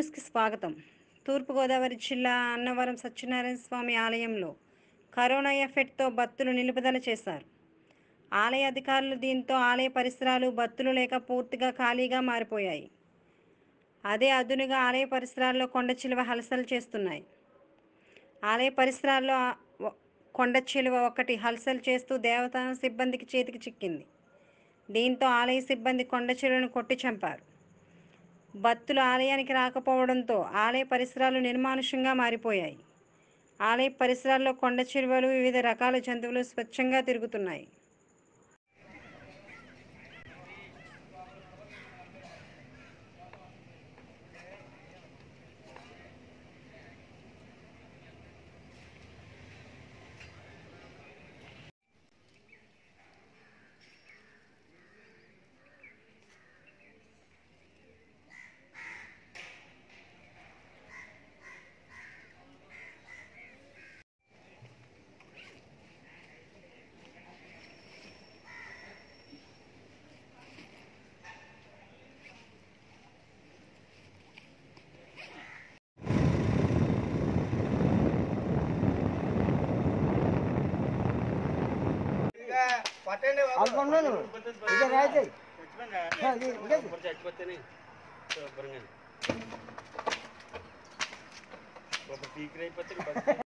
న్యూస్కి స్వాగతం తూర్పుగోదావరి జిల్లా అన్నవరం సత్యనారాయణ స్వామి ఆలయంలో కరోనా ఎఫెక్ట్తో భక్తులు నిలుపుదల చేశారు ఆలయ అధికారులు దీంతో ఆలయ పరిసరాలు భక్తులు లేక పూర్తిగా ఖాళీగా మారిపోయాయి అదే అదునుగా ఆలయ పరిసరాల్లో కొండ చిలువ హలసలు చేస్తున్నాయి ఆలయ పరిసరాల్లో ఆ- ఒ- కొండ చిలువ ఒకటి హల్చల్ చేస్తూ దేవతాన సిబ్బందికి చేతికి చిక్కింది దీంతో ఆలయ సిబ్బంది కొండ చిలువను కొట్టి చంపారు భక్తులు ఆలయానికి రాకపోవడంతో ఆలయ పరిసరాలు నిర్మానుష్యంగా మారిపోయాయి ఆలయ పరిసరాల్లో కొండ చిలువలు వివిధ రకాల జంతువులు స్వచ్ఛంగా తిరుగుతున్నాయి అనుకున్నాను ఇదే రాయితే చచ్చిపోతేనే శుభ్రంగా ఒక పీకర్ అయిపోతే